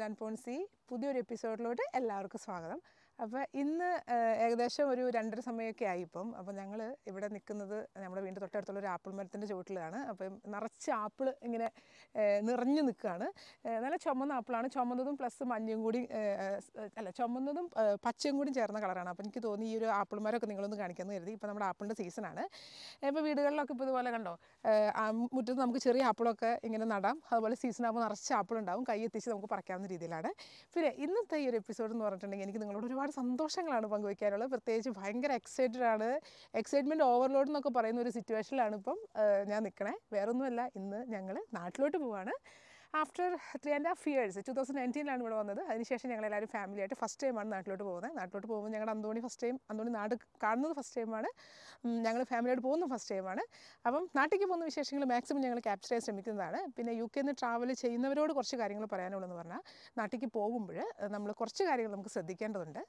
Land പോൺസി പുതിയൊരു എപ്പിസോഡിലോട്ട് എല്ലാവർക്കും സ്വാഗതം അപ്പോൾ ഇന്ന് ആ, ഏകദേശം ഒരു രണ്ടര സമയമൊക്കെ ആയി ഇപ്പം അപ്പോൾ ഞങ്ങൾ ഇവിടെ നിൽക്കുന്നത് നമ്മുടെ വീടിൻ്റെ തൊട്ടടുത്തുള്ള ഒരു ആപ്പിൾ മരത്തിൻ്റെ ചുവട്ടിലാണ് അപ്പം നിറച്ച് ആപ്പിൾ ഇങ്ങനെ ആ, നിറഞ്ഞു നിൽക്കുകയാണ് ആ, നല്ല ചുമന്ന ആപ്പിളാണ് ചുമന്നതും പ്ലസ് മഞ്ഞയും കൂടി ആ, ആ, അല്ല ചുമന്നതും ആ, പച്ചയും കൂടി ചേർന്ന കളറാണ് അപ്പോൾ എനിക്ക് തോന്നി ഈ ഒരു ആപ്പിൾ മരമൊക്കെ നിങ്ങളൊന്ന് കാണിക്കാമെന്ന് കരുതി ഇപ്പോൾ നമ്മുടെ ആപ്പിളിൻ്റെ സീസണാണ് ഇപ്പോൾ വീടുകളിലൊക്കെ ഇപ്പോൾ ഇതുപോലെ കണ്ടോ ഏഹ് ആ മുറ്റത്ത് നമുക്ക് ചെറിയ ആപ്പിളൊക്കെ ഇങ്ങനെ നടാം അതുപോലെ സീസൺ ആകുമ്പോൾ നിറച്ച് ആപ്പിൾ ഉണ്ടാവും കൈ എത്തിച്ച് നമുക്ക് പറിക്കാവുന്ന രീതിയിലാണ് പിന്നെ ഇന്നത്തെ ഈ ഒരു എപ്പിസോഡ് എന്ന് പറഞ്ഞിട്ടുണ്ടെങ്കിൽ എനിക്ക് നിങ്ങളോട് ഒരുപാട് സന്തോഷങ്ങളാണ് പങ്കുവയ്ക്കാനുള്ളത് പ്രത്യേകിച്ച് ഭയങ്കര എക്സൈറ്റഡ് ആണ് എക്സൈറ്റ്മെൻറ്റ് ഓവർലോഡ് എന്നൊക്കെ പറയുന്ന ഒരു സിറ്റുവേഷനിലാണ് ഇപ്പം ഏഹ് ഞാൻ നിൽക്കണേ വേറൊന്നുമല്ല ഇന്ന് ഞങ്ങൾ നാട്ടിലോട്ട് പോവാണ് after three and half years two thousand നയൻറ്റീനിലാണ് ഇവിടെ വന്നത് അതിനുശേഷം ഞങ്ങൾ എല്ലാവരും ഫാമിലി ആയിട്ട് ഫസ്റ്റ് ടൈമാണ് നാട്ടിലോട്ട് പോകുന്നത് നാട്ടിലോട്ട് പോകുമ്പോൾ ഞങ്ങളുടെ അന്തോണി ഫസ്റ്റ് ടൈം അന്തോണി നാട് കാണുന്നത് ഫസ്റ്റ് ടൈമാണ് ഞങ്ങൾ ഫാമിലിയായിട്ട് പോകുന്നത് ഫസ്റ്റ് ടൈമാണ് അപ്പം നാട്ടിലേക്ക് പോകുന്ന വിശേഷങ്ങൾ മാക്സിമം ഞങ്ങൾ ക്യാപ്ചർ ചെയ്യാൻ ശ്രമിക്കുന്നതാണ് പിന്നെ യു കെയിൽ നിന്ന് ട്രാവൽ ചെയ്യുന്നവരോട് കുറച്ച് കാര്യങ്ങൾ പറയാനുള്ളതെന്ന് പറഞ്ഞാൽ നാട്ടിലേക്ക് പോകുമ്പോൾ നമ്മൾ കുറച്ച് കാര്യങ്ങൾ നമുക്ക് ശ്രദ്ധിക്കേണ്ടതുണ്ട്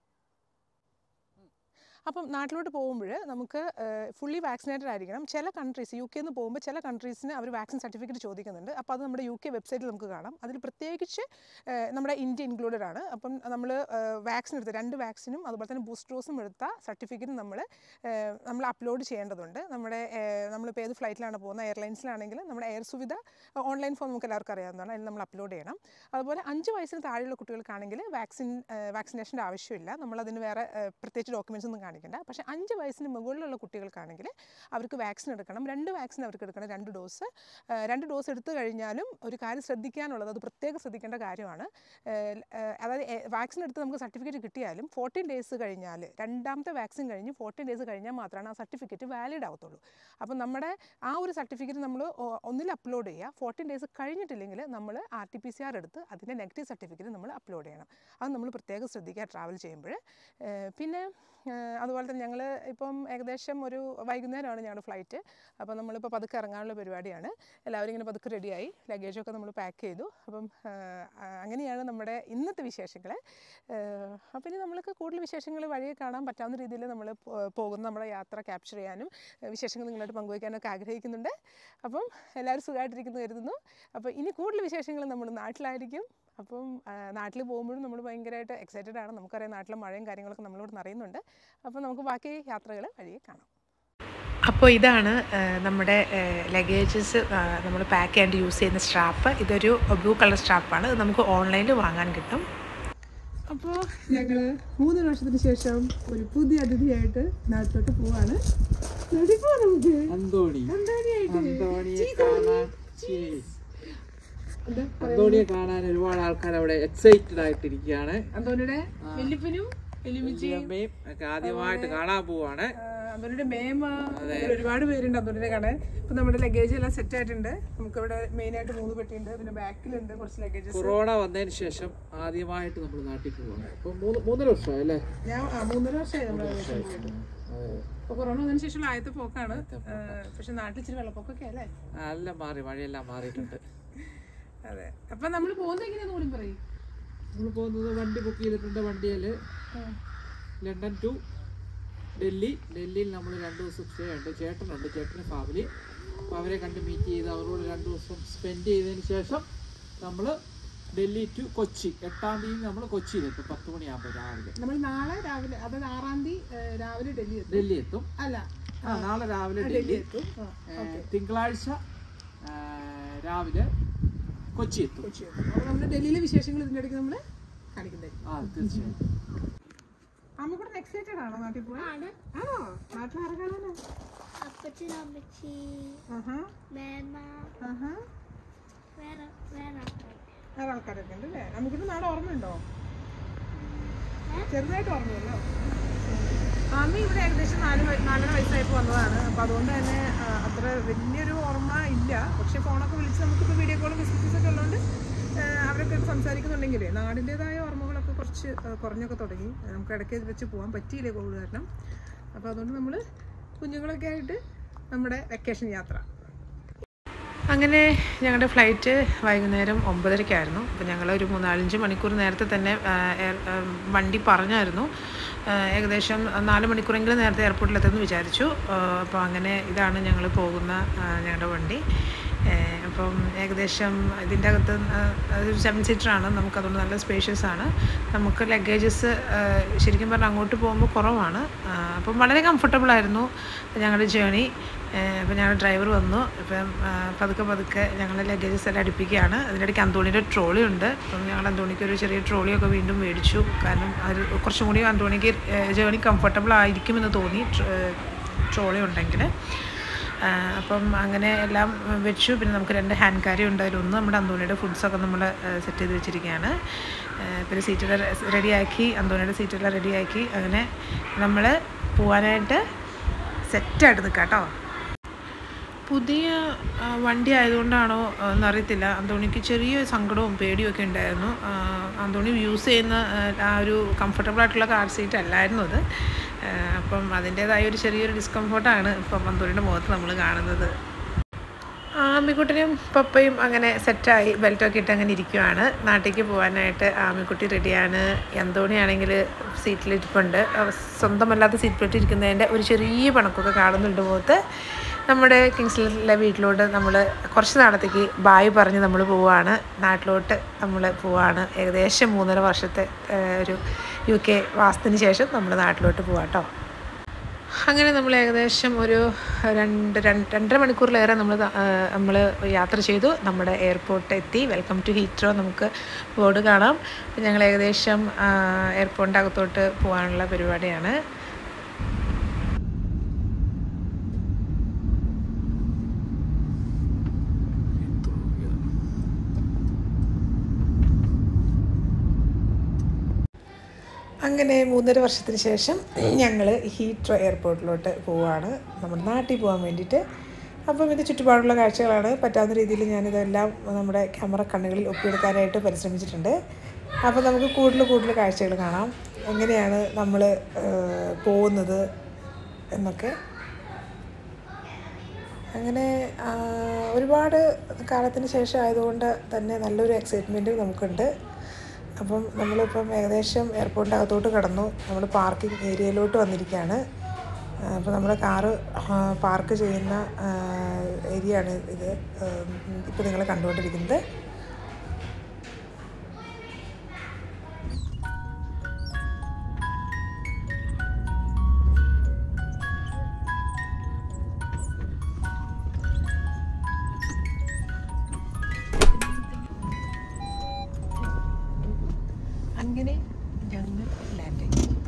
അപ്പം നാട്ടിലോട്ട് പോകുമ്പോൾ നമുക്ക് ഫുള്ളി വാക്സിനേറ്റഡ് ആയിരിക്കണം ചില കൺട്രീസ് യു കെയിൽ നിന്ന് പോകുമ്പോൾ ചില കൺട്രീസിന് അവർ വാക്സിൻ സർട്ടിഫിക്കറ്റ് ചോദിക്കുന്നുണ്ട് അപ്പോൾ അത് നമ്മുടെ യു കെ വെബ്സൈറ്റിൽ നമുക്ക് കാണാം അതിൽ പ്രത്യേകിച്ച് ഏഹ്, നമ്മുടെ ഇന്ത്യ ഇൻക്ലൂഡഡ് ആണ് അപ്പം നമ്മൾ വാക്സിൻ എടുത്ത രണ്ട് വാക്സിനും അതുപോലെ തന്നെ ബൂസ്റ്റർ ഡോസും എടുത്ത സർട്ടിഫിക്കറ്റ് നമ്മൾ നമ്മൾ അപ്ലോഡ് ചെയ്യേണ്ടതുണ്ട് നമ്മുടെ ഏഹ്, നമ്മളിപ്പോൾ ഏത് ഫ്ലൈറ്റിലാണ് പോകുന്നത് എയർലൈൻസിലാണെങ്കിൽ നമ്മുടെ എയർ സുവിധ ഓൺലൈൻ ഫോം നമുക്ക് എല്ലാവർക്കും അറിയാവുന്നതാണ് അതിൽ നമ്മൾ അപ്ലോഡ് ചെയ്യണം അതുപോലെ അഞ്ച് വയസ്സിന് താഴെയുള്ള കുട്ടികൾക്കാണെങ്കിൽ വാക്സിൻ വാക്സിനേഷൻ്റെ ആവശ്യമില്ല നമ്മളതിന് വേറെ ഏഹ്, പ്രത്യേകിച്ച് ഡോക്യുമെൻറ്റ്സ് ഒന്നും കാണിക്കണ്ട പക്ഷേ അഞ്ച് വയസ്സിന് മുകളിലുള്ള കുട്ടികൾക്കാണെങ്കിൽ അവർക്ക് വാക്സിൻ എടുക്കണം രണ്ട് വാക്സിൻ അവർക്ക് എടുക്കണം രണ്ട് ഡോസ് ഏഹ്, രണ്ട് ഡോസ് എടുത്തു കഴിഞ്ഞാലും ഒരു കാര്യം ശ്രദ്ധിക്കാനുള്ളത് അത് പ്രത്യേകം ശ്രദ്ധിക്കേണ്ട കാര്യമാണ് ഏഹ്, ഏഹ്, അതായത് വാക്സിൻ എടുത്ത് നമുക്ക് സർട്ടിഫിക്കറ്റ് കിട്ടിയാലും ഫോർട്ടീൻ ഡേയ്സ് കഴിഞ്ഞാൽ രണ്ടാമത്തെ വാക്സിൻ കഴിഞ്ഞ് ഫോർട്ടീൻ ഡേയ്സ് കഴിഞ്ഞാൽ മാത്രമാണ് ആ സർട്ടിഫിക്കറ്റ് വാലിഡ് ആവത്തുള്ളൂ അപ്പം നമ്മുടെ ആ ഒരു സർട്ടിഫിക്കറ്റ് നമ്മൾ ഒന്നിൽ അപ്ലോഡ് ചെയ്യുക ഫോർട്ടീൻ ഡേയ്സ് കഴിഞ്ഞിട്ടില്ലെങ്കിൽ നമ്മൾ R T P C R എടുത്ത് അതിൻ്റെ നെഗറ്റീവ് സർട്ടിഫിക്കറ്റ് നമ്മൾ അപ്ലോഡ് ചെയ്യണം അത് നമ്മൾ പ്രത്യേകം ശ്രദ്ധിക്കുക ട്രാവൽ ചെയ്യുമ്പോൾ പിന്നെ ഏഹ്, അതുപോലെ തന്നെ ഞങ്ങൾ ഇപ്പം ഏകദേശം ഒരു വൈകുന്നേരമാണ് ഞങ്ങളുടെ ഫ്ലൈറ്റ് അപ്പോൾ നമ്മളിപ്പോൾ പതുക്കെ ഇറങ്ങാനുള്ള പരിപാടിയാണ് എല്ലാവരും ഇങ്ങനെ പതുക്കെ റെഡിയായി ലഗേജൊക്കെ നമ്മൾ പാക്ക് ചെയ്തു അപ്പം ഏഹ്, ആ, അങ്ങനെയാണ് നമ്മുടെ ഇന്നത്തെ വിശേഷങ്ങൾ അപ്പം ഇനി നമ്മൾക്ക് കൂടുതൽ വിശേഷങ്ങൾ വഴിയെ കാണാൻ പറ്റാവുന്ന രീതിയിൽ നമ്മൾ പോകുന്ന നമ്മുടെ യാത്ര ക്യാപ്ചർ ചെയ്യാനും ഏഹ്, വിശേഷങ്ങൾ നിങ്ങളായിട്ട് പങ്കുവയ്ക്കാനൊക്കെ ആഗ്രഹിക്കുന്നുണ്ട് അപ്പം എല്ലാവരും സുഖമായിട്ടിരിക്കുന്നു കരുതുന്നു അപ്പോൾ ഇനി കൂടുതൽ വിശേഷങ്ങൾ നമ്മൾ നാട്ടിലായിരിക്കും അപ്പം നാട്ടിൽ പോകുമ്പോഴും നമ്മൾ ഭയങ്കരമായിട്ട് എക്സൈറ്റഡ് ആണ് നമുക്കറിയാം നാട്ടിലെ മഴയും കാര്യങ്ങളൊക്കെ നമ്മളിവിടെ അറിയുന്നുണ്ട് അപ്പോൾ നമുക്ക് ബാക്കി യാത്രകൾ വഴിയെ കാണാം അപ്പോൾ ഇതാണ് ആ, നമ്മുടെ ലഗേജസ് നമ്മൾ പാക്ക് ചെയ്യാണ്ട് യൂസ് ചെയ്യുന്ന സ്ട്രാപ്പ് ഇതൊരു ബ്ലൂ കളർ സ്ട്രാപ്പാണ് ഇത് നമുക്ക് ഓൺലൈനിൽ വാങ്ങാൻ കിട്ടും അപ്പോൾ ഞങ്ങൾ മൂന്ന് വർഷത്തിന് ശേഷം ഒരു പുതിയ അതിഥിയായിട്ട് നാട്ടിലോട്ട് പോവാണ് നാട്ടിൽ പോവാം നമുക്ക് അന്തോണി അന്തോണിയായിട്ട് അന്തോണിയെ കാണാൻ cheers. എന്താ അന്തോണിയെ കാണാൻ ഒരുപാട് ആൾക്കാർ അവിടെ എക്സൈറ്റഡ് ആയിട്ടിരിക്കുകയാണ് അന്തോണിയുടെ വെല്ലുപ്പനും വെല്ലുമിച്ചി അമ്മയും ഒക്കെ ആദ്യമായിട്ട് കാണാൻ പോവാണ് അന്തോണിയുടെ മേമ അങ്ങനെ ഒരുപാട് പേരുണ്ട് അന്തോണിയുടെ കാണാൻ ഇപ്പൊ നമ്മുടെ ലഗേജ് എല്ലാം സെറ്റ് ആയിട്ടുണ്ട് നമുക്ക് ഇവിടെ മെയിൻ ആയിട്ട് മൂന്ന് പെട്ടിയുണ്ട് പിന്നെ ബാക്കിലുണ്ട് കുറച്ച് ലഗേജസ് കൊറോണ വന്നതിന് ശേഷം ആദ്യമായിട്ട് നമ്മൾ നാട്ടിൽ പോവാണ് ഇപ്പൊ മൂന്ന് മൂന്നര വർഷമായി അല്ലേ ഞാൻ ആ, മൂന്നര വർഷമായി നമ്മൾ ഇപ്പൊ കൊറോണ വന്നതിന് ശേഷം ആദ്യത്തെ പോക്കാണ് പക്ഷെ നാട്ടിൽ ഇച്ചിരി വെള്ളപ്പൊക്കമൊക്കെ അല്ലേ എല്ലാം മാറി മഴയെല്ലാം മാറിയിട്ടുണ്ട് അതെ അപ്പൊ നമ്മൾ പോകുന്നത് എങ്ങനെയാന്ന് കൂടി പറയും നമ്മൾ പോകുന്നത് വണ്ടി ബുക്ക് ചെയ്തിട്ടുണ്ട് വണ്ടിയിൽ ലണ്ടൻ ടു ഡൽഹി ഡൽഹിയിൽ നമ്മൾ രണ്ട് ദിവസം സ്റ്റേ ഉണ്ട് ചേട്ടനുണ്ട് ചേട്ടൻ്റെ ഫാമിലി അപ്പോൾ അവരെ കണ്ട് മീറ്റ് ചെയ്ത് അവരോട് രണ്ട് ദിവസം സ്പെൻഡ് ചെയ്തതിന് ശേഷം നമ്മൾ ഡൽഹി ടു കൊച്ചി എട്ടാം തീയതി നമ്മൾ കൊച്ചിയിലെത്തും പത്ത് മണിയാകുമ്പോൾ രാവിലെ നമ്മൾ നാളെ രാവിലെ അതായത് ആറാം തീയതി ഏഹ്, രാവിലെ ഡൽഹി എത്തും ഡൽഹി എത്തും അല്ല ആ നാളെ രാവിലെ ഡൽഹി ഡൽഹി എത്തും ആ, ഏ, തിങ്കളാഴ്ച ഏ, രാവിലെ കൊച്ചി എത്തും കൊച്ചി എത്തും അപ്പൊ നമ്മൾ ഡൽഹിയിലെ വിശേഷങ്ങൾ ഇതിന്റെ ഇടയ്ക്ക് നമ്മൾ കാണിക്കുന്നത് ആ തീർച്ചയായും അമ്മ കൂടെ എക്സൈറ്റഡ് ആണോ നാട്ടിൽ പോകാൻ ആണോ നാട്ടിൽ ആരെ കാണാനോ അപ്പച്ചൻ അമ്മച്ചി ആഹാ മേമ ആഹാ വേറെ വേറെ ആൾക്കാർ വേറെ ആൾക്കാരൊക്കെ ഉണ്ട് അല്ലേ നമുക്കിത് നാട് ഓർമ്മയുണ്ടോ ചെറുതായിട്ട് ഓർമ്മയല്ലോ അമ്മ ഇവിടെ ഏകദേശം നാല് വയ- നാലര വയസ്സായപ്പോൾ വന്നതാണ് അപ്പോൾ അതുകൊണ്ട് തന്നെ ആ, അത്ര വലിയൊരു ഓർമ്മ ഇല്ല പക്ഷേ ഫോണൊക്കെ വിളിച്ച് നമുക്കിപ്പോൾ വീഡിയോ കോളും ഫെസിലിറ്റീസ് ഒക്കെ ഉള്ളതുകൊണ്ട് ആ, അവരൊക്കെ സംസാരിക്കുന്നുണ്ടെങ്കിലേ നാടിൻ്റെതായ ഓർമ്മകളൊക്കെ കുറച്ച് ആ, കുറഞ്ഞൊക്കെ തുടങ്ങി നമുക്ക് ഇടയ്ക്ക് വെച്ച് പോകാൻ പറ്റിയില്ലേ കോവിഡ് കാരണം അപ്പോൾ അതുകൊണ്ട് നമ്മൾ കുഞ്ഞുങ്ങളൊക്കെ ആയിട്ട് നമ്മുടെ വെക്കേഷൻ യാത്ര അങ്ങനെ ഞങ്ങളുടെ ഫ്ലൈറ്റ് വൈകുന്നേരം ഒമ്പതരയ്ക്കായിരുന്നു അപ്പോൾ ഞങ്ങൾ ഒരു മൂന്നാലഞ്ച് മണിക്കൂർ നേരത്തെ തന്നെ ആ, എയർ- ആ, വണ്ടി പറഞ്ഞായിരുന്നു ആ, ഏകദേശം നാല് മണിക്കൂറെങ്കിലും നേരത്തെ എയർപോർട്ടിലെത്തുമെന്ന് വിചാരിച്ചു അപ്പോൾ അങ്ങനെ ഇതാണ് ഞങ്ങൾ പോകുന്ന ആ, ഞങ്ങളുടെ വണ്ടി അപ്പോൾ അപ്പം ഏകദേശം ഇതിൻ്റെ അകത്ത് ആ, അതൊരു സെവൻ സീറ്ററാണ് നമുക്കതുകൊണ്ട് നല്ല സ്പേഷ്യസ് ആണ് നമുക്ക് ലഗേജസ് ശരിക്കും പറഞ്ഞാൽ അങ്ങോട്ട് പോകുമ്പോൾ കുറവാണ് ആ, അപ്പം വളരെ കംഫർട്ടബിൾ ആയിരുന്നു ഞങ്ങളുടെ ജേണി അപ്പോൾ ഞങ്ങളുടെ ഡ്രൈവർ വന്നു അപ്പം ആ, പതുക്കെ പതുക്കെ ഞങ്ങൾ ലഗേജസ് എല്ലാം അടുപ്പിക്കുകയാണ് അതിനിടയ്ക്ക് അന്തോണിയുടെ ട്രോളി ഉണ്ട് അപ്പം ഞങ്ങൾ അന്തോണിക്ക് ഒരു ചെറിയ ട്രോളിയൊക്കെ വീണ്ടും മേടിച്ചു കാരണം അത് കുറച്ചും കൂടി അന്തോണിക്ക് ജേണി കംഫർട്ടബിൾ ആയിരിക്കുമെന്ന് തോന്നി ട്രോളി ഉണ്ടെങ്കിൽ ആ, അപ്പം അങ്ങനെ എല്ലാം വെച്ചു പിന്നെ നമുക്ക് രണ്ട് ഹാൻഡ് കാരി ഉണ്ട് അതിലൊന്ന് നമ്മുടെ അന്തോണിയുടെ ഫുഡ്സൊക്കെ നമ്മൾ സെറ്റ് ചെയ്ത് വെച്ചിരിക്കുകയാണ് ആ, പിന്നെ സീറ്റെല്ലാം റെഡിയാക്കി അന്തോണിയുടെ സീറ്റെല്ലാം റെഡിയാക്കി അങ്ങനെ നമ്മൾ പോകാനായിട്ട് സെറ്റായിട്ട് നിൽക്കാം കേട്ടോ പുതിയ ആ, വണ്ടി ആയതുകൊണ്ടാണോ ആ, എന്നറിയത്തില്ല അന്തോണിക്ക് ചെറിയ സങ്കടവും പേടിയും ഒക്കെ ഉണ്ടായിരുന്നു ആ, അന്തോണി യൂസ് ചെയ്യുന്ന ആ, ആ ഒരു കംഫർട്ടബിൾ ആയിട്ടുള്ള കാർ സീറ്റ് അല്ലായിരുന്നു അത് ആ, അപ്പം അതിൻ്റേതായ ഒരു ചെറിയൊരു ഡിസ്കംഫർട്ടാണ് ഇപ്പം അന്തോണിയുടെ മുഖത്ത് നമ്മൾ കാണുന്നത് ആമിക്കുട്ടനും പപ്പയും അങ്ങനെ സെറ്റായി ബെൽറ്റൊക്കെ ഇട്ട് അങ്ങനെ ഇരിക്കുവാണ് നാട്ടിലേക്ക് പോകാനായിട്ട് ആമിക്കുട്ടി റെഡിയാണ് അന്തോണിയാണെങ്കിൽ സീറ്റിലിരിപ്പുണ്ട് അവ സ്വന്തമല്ലാത്ത സീറ്റ് ബെൽറ്റ് ഇരിക്കുന്നതിൻ്റെ ഒരു ചെറിയ പണക്കൊക്കെ കാണുന്നുണ്ട് മുഖത്ത് നമ്മുടെ കിങ്സിലെ വീട്ടിലോട്ട് നമ്മൾ കുറച്ച് നാളത്തേക്ക് ബായ് പറഞ്ഞ് നമ്മൾ പോവാണ് നാട്ടിലോട്ട് നമ്മൾ പോവാണ് ഏകദേശം മൂന്നര വർഷത്തെ ആ, ഒരു യു കെ വാസത്തിന് ശേഷം നമ്മൾ നാട്ടിലോട്ട് പോവാട്ടോ അങ്ങനെ നമ്മൾ ഏകദേശം ഒരു രണ്ട് രണ്ട് രണ്ടര മണിക്കൂറിലേറെ നമ്മൾ നമ്മൾ യാത്ര ചെയ്തു നമ്മുടെ എയർപോർട്ട് എത്തി വെൽക്കം ടു ഹീത്രോ നമുക്ക് ബോർഡ് കാണാം അപ്പം ഞങ്ങൾ ഏകദേശം എയർപോർട്ടിൻ്റെ അകത്തോട്ട് പോകാനുള്ള പരിപാടിയാണ് അങ്ങനെ മൂന്നര വർഷത്തിന് ശേഷം ഞങ്ങൾ ഹീത്രോ എയർപോർട്ടിലോട്ട് പോവുകയാണ് നമ്മുടെ നാട്ടിൽ പോകാൻ വേണ്ടിയിട്ട് അപ്പം ഇത് ചുറ്റുപാടുള്ള കാഴ്ചകളാണ് പറ്റാവുന്ന രീതിയിൽ ഞാനിതെല്ലാം നമ്മുടെ ക്യാമറ കണ്ണുകളിൽ ഒപ്പിയെടുക്കാനായിട്ട് പരിശ്രമിച്ചിട്ടുണ്ട് അപ്പോൾ നമുക്ക് കൂടുതൽ കൂടുതൽ കാഴ്ചകൾ കാണാം എങ്ങനെയാണ് നമ്മൾ പോകുന്നത് എന്നൊക്കെ അങ്ങനെ ആ, ഒരുപാട് കാലത്തിന് ശേഷം ആയതുകൊണ്ട് തന്നെ നല്ലൊരു എക്സൈറ്റ്മെൻറ്റ് നമുക്കുണ്ട് അപ്പം നമ്മളിപ്പം ഏകദേശം എയർപോർട്ടിൻ്റെ അകത്തോട്ട് കടന്നു നമ്മൾ പാർക്കിംഗ് ഏരിയയിലോട്ട് വന്നിരിക്കുകയാണ് അപ്പോൾ നമ്മുടെ കാറ് പാർക്ക് ചെയ്യുന്ന ഏരിയ ആണ് ഇത് ഇപ്പോൾ നിങ്ങൾ കണ്ടുകൊണ്ടിരിക്കുന്നത് അങ്ങനെ ഞങ്ങൾ ലാൻഡ്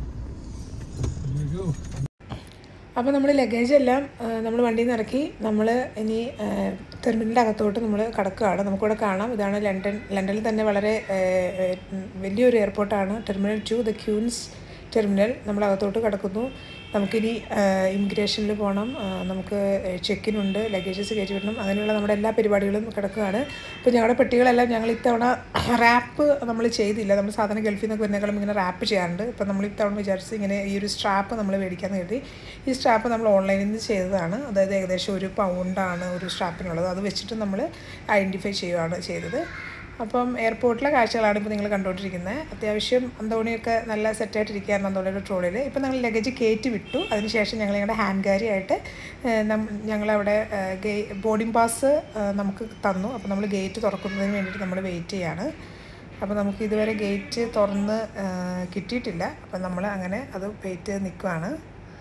അപ്പോൾ നമ്മൾ ലഗേജ് എല്ലാം നമ്മൾ വണ്ടിയിൽ നിന്ന് ഇറക്കി നമ്മൾ ഇനി ടെർമിനലിൻ്റെ അകത്തോട്ട് നമ്മൾ കടക്കുകയാണ് നമുക്കിവിടെ കാണാം ഇതാണ് ലണ്ടൻ ലണ്ടനിൽ തന്നെ വളരെ ആ, ആ, വലിയൊരു എയർപോർട്ടാണ് terminal two the queen's terminal നമ്മൾ അകത്തോട്ട് കിടക്കുന്നു നമുക്കിനി ഇമിഗ്രേഷനിൽ പോകണം ആ, നമുക്ക് ചെക്കിനുണ്ട് ലഗേജസ് കയറ്റി വിടണം അങ്ങനെയുള്ള നമ്മുടെ എല്ലാ പരിപാടികളും കിടക്കുകയാണ് അപ്പോൾ ഞങ്ങളുടെ പെട്ടികളെല്ലാം ഞങ്ങൾ ഇത്തവണ റാപ്പ് നമ്മൾ ചെയ്തില്ല നമ്മൾ സാധാരണ ഗൾഫിൽ നിന്നൊക്കെ വരുന്നേക്കാളും ഇങ്ങനെ റാപ്പ് ചെയ്യാറുണ്ട് ഇപ്പം നമ്മൾ ഇത്തവണ വിചാരിച്ച് ഇങ്ങനെ ഈ ഒരു സ്ട്രാപ്പ് നമ്മൾ മേടിക്കാൻ കരുതി ഈ സ്ട്രാപ്പ് നമ്മൾ ഓൺലൈനിൽ നിന്ന് ചെയ്തതാണ് അതായത് ഏകദേശം ഒരു പൗണ്ടാണ് ഒരു സ്ട്രാപ്പിനുള്ളത് അത് വെച്ചിട്ട് നമ്മൾ ഐഡൻറ്റിഫൈ ചെയ്യുകയാണ് ചെയ്തത് അപ്പം എയർപോർട്ടിലെ കാഴ്ചകളാണ് ഇപ്പോൾ നിങ്ങൾ കണ്ടുകൊണ്ടിരിക്കുന്നത് അത്യാവശ്യം അന്തോണിയൊക്കെ നല്ല സെറ്റായിട്ടിരിക്കുകയായിരുന്നു അന്തോണിയുടെ ട്രോളിൽ ഇപ്പം ഞങ്ങൾ ലഗേജ് കയറ്റി വിട്ടു അതിനുശേഷം ഞങ്ങൾ ഞങ്ങളുടെ ഹാൻഡ് കാരിയായിട്ട് ഞങ്ങളവിടെ ഗേ ബോർഡിംഗ് പാസ് നമുക്ക് തന്നു അപ്പോൾ നമ്മൾ ഗേറ്റ് തുറക്കുന്നതിന് വേണ്ടിയിട്ട് നമ്മൾ വെയിറ്റ് ചെയ്യാണ് അപ്പോൾ നമുക്ക് ഇതുവരെ ഗേറ്റ് തുറന്ന് ആ, കിട്ടിയിട്ടില്ല അപ്പം നമ്മൾ അങ്ങനെ അത് വെയിറ്റ് ചെയ്ത് നിൽക്കുകയാണ്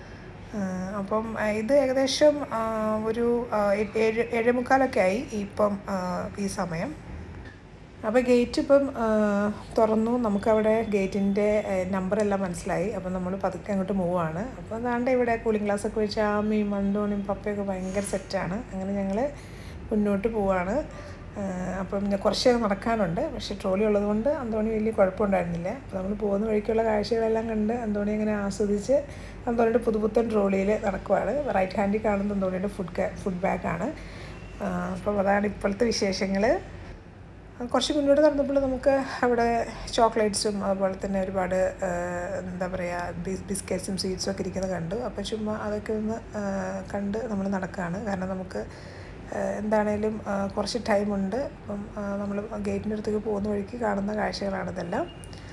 ആ, അപ്പം ആ, ഇത് ഏകദേശം ആ, ഒരു ആ, ഏ- ഏഴ് ഏഴേ മുക്കാലൊക്കെ ആയി ഇപ്പം ആ, ഈ സമയം അപ്പോൾ ഗേറ്റ് ഇപ്പം ആ, തുറന്നു നമുക്കവിടെ ഗേറ്റിൻ്റെ നമ്പറെല്ലാം മനസ്സിലായി അപ്പം നമ്മൾ പതുക്കെ അങ്ങോട്ട് മൂവാണ് അപ്പോൾ അതാണ്ട് ഇവിടെ കൂളിംഗ് ഗ്ലാസ് ഒക്കെ വെച്ച് ആമയും മണ്ടോണിയും പപ്പയൊക്കെ ഭയങ്കര സെറ്റാണ് അങ്ങനെ ഞങ്ങൾ മുന്നോട്ട് പോവാണ് ആ, അപ്പം ഞാൻ കുറച്ച് നടക്കാനുണ്ട് പക്ഷേ ട്രോളി ഉള്ളതുകൊണ്ട് അന്തോണി വലിയ കുഴപ്പമുണ്ടായിരുന്നില്ല അപ്പോൾ നമ്മൾ പോകുന്ന വഴിക്കുള്ള കാഴ്ചകളെല്ലാം കണ്ട് അന്തോണി അങ്ങനെ ആസ്വദിച്ച് അന്തോണിയുടെ പുതുപുത്തൻ ട്രോളിയിൽ നടക്കുവാണ് റൈറ്റ് ഹാൻഡിൽ കാണുന്ന അന്തോണിയുടെ ഫുഡ് ഫുഡ് ബാഗാണ് അപ്പോൾ അതാണ് ഇപ്പോഴത്തെ വിശേഷങ്ങൾ കുറച്ച് മുന്നോട്ട് നടന്നപ്പോൾ നമുക്ക് അവിടെ ചോക്ലേറ്റ്സും അതുപോലെ തന്നെ ഒരുപാട് ആ, എന്താ പറയുക ബിസ് ബിസ്ക്കറ്റ്സും സ്വീറ്റ്സും ഒക്കെ ഇരിക്കുന്നത് കണ്ടു അപ്പോൾ ചുമ്മാ അതൊക്കെ ഒന്ന് ആ, കണ്ട് നമ്മൾ നടക്കുകയാണ് കാരണം നമുക്ക് ആ, എന്താണേലും ആ, കുറച്ച് ടൈമുണ്ട് അപ്പം നമ്മൾ ഗേറ്റിൻ്റെ അടുത്തേക്ക് പോകുന്ന വഴിക്ക് കാണുന്ന കാഴ്ചകളാണിതെല്ലാം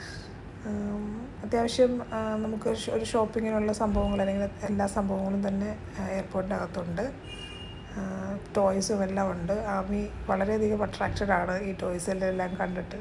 ഉം, അത്യാവശ്യം ആ, നമുക്ക് ഷോ- ഒരു ഷോപ്പിങ്ങിനുള്ള സംഭവങ്ങൾ അല്ലെങ്കിൽ എല്ലാ സംഭവങ്ങളും തന്നെ എയർപോർട്ടിൻ്റെ അകത്തുണ്ട് ആ, ടോയ്സും എല്ലാം ഉണ്ട് ആമി വളരെയധികം അട്രാക്റ്റഡ് ആണ് ഈ ടോയ്സിലെല്ലാം കണ്ടിട്ട്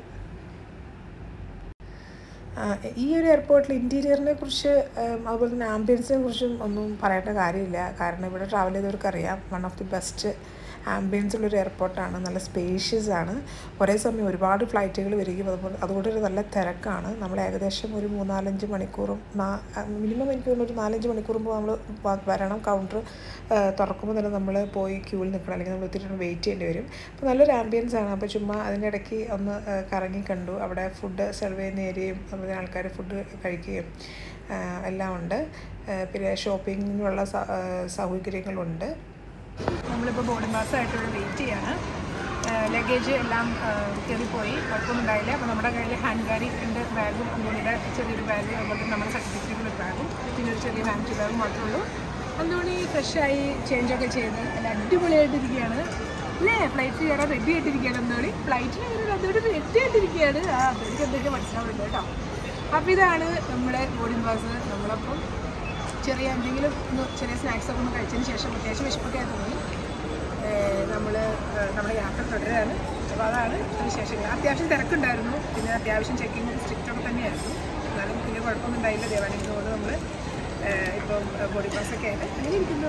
ആ, ഈ ഒരു എയർപോർട്ടിൽ ഇൻറ്റീരിയറിനെ കുറിച്ച് ഉം, അതുപോലെ തന്നെ ആംബിയൻസിനെ കുറിച്ചും ഒന്നും പറയേണ്ട കാര്യമില്ല കാരണം ഇവിടെ ട്രാവൽ ചെയ്തവർക്ക് അറിയാം one of the best ambience ഉള്ളൊരു എയർപോർട്ടാണ് നല്ല സ്പേഷ്യസ് ആണ് ഒരേ സമയം ഒരുപാട് ഫ്ലൈറ്റുകൾ വരികയും അതുപോലെ അതുകൊണ്ട് ഒരു നല്ല തിരക്കാണ് നമ്മൾ ഏകദേശം ഒരു മൂന്നാലഞ്ച് മണിക്കൂറും മിനിമം എനിക്ക് തോന്നുന്നു ഒരു നാലഞ്ച് മണിക്കൂർ മുമ്പ് നമ്മൾ വരണം കൗണ്ടർ തുറക്കുമ്പോൾ തന്നെ നമ്മൾ പോയി ക്യൂവിൽ നിൽക്കണം അല്ലെങ്കിൽ നമ്മൾ ഒത്തിരി വെയിറ്റ് ചെയ്യേണ്ടി വരും അപ്പോൾ നല്ലൊരു ആംബിയൻസ് ആണ് അപ്പോൾ ചുമ്മാ അതിൻ്റെ ഇടയ്ക്ക് ഒന്ന് ആ, കറങ്ങി കണ്ടു അവിടെ ഫുഡ് സെർവ് ചെയ്യുന്ന ഏരിയയും അതുപോലെ ആൾക്കാർ ഫുഡ് കഴിക്കുകയും ആ, എല്ലാം ഉണ്ട് ആ, പിന്നെ ഷോപ്പിങ്ങിനുള്ള സ- ആ, സൗകര്യങ്ങളുണ്ട് നമ്മളിപ്പോൾ ബോർഡിംഗ് പാസ്സായിട്ട് ഇവിടെ വെയിറ്റ് ചെയ്യാണ് ലഗേജ് എല്ലാം കയറിപ്പോയി കുഴപ്പമൊന്നും ഉണ്ടായില്ല അപ്പോൾ നമ്മുടെ കയ്യിൽ ഹാൻഡ് കാരി രണ്ട് ബാഗും അന്തോണിയുടെ ചെറിയൊരു ബാഗ് അതുപോലെ തന്നെ നമ്മുടെ സർട്ടിഫിക്കറ്റുള്ള ഒരു ബാഗും പിന്നെ ഒരു ചെറിയ ഹാൻഡ് ബാഗും മാത്രമേ ഉള്ളൂ അന്തോണി ഫ്രഷായി ചേഞ്ചൊക്കെ ചെയ്ത് നല്ല അടിപൊളിയായിട്ടിരിക്കുകയാണ് അല്ലേ ഫ്ലൈറ്റ് കയറാൻ റെഡി ആയിട്ടിരിക്കുകയാണ് അന്തോണി ഫ്ലൈറ്റിൽ കയറാൻ അന്തോണി റെഡി ആയിട്ടിരിക്കുകയാണ് ആ അന്തോണിക്ക് എന്തൊക്കെ മനസ്സിലാവില്ല കേട്ടോ അപ്പോൾ ഇതാണ് നമ്മുടെ ബോർഡിംഗ് പാസ് നമ്മളപ്പം ചെറിയ എന്തെങ്കിലും ഒന്ന് ചെറിയ സ്നാക്സ് ഒക്കെ ഒന്ന് കഴിച്ചതിന് ശേഷം അത്യാവശ്യം വിശപ്പൊക്കെ ആയി തോന്നി നമ്മൾ നമ്മുടെ യാത്ര തുടരുകയാണ് അപ്പോൾ അതാണ് വിശേഷങ്ങൾ അത്യാവശ്യം തിരക്കുണ്ടായിരുന്നു പിന്നെ അത്യാവശ്യം ചെക്കിങ് സ്ട്രിക്റ്റ് ഒക്കെ തന്നെയായിരുന്നു എന്നാലും പിന്നെ കുഴപ്പമൊന്നും ഉണ്ടായില്ല ദേവാനന്ദനോട് നമ്മൾ ഇപ്പം ബോഡി പാസ് ഒക്കെ ആയിട്ട് അങ്ങനെ ഇരിക്കുന്നു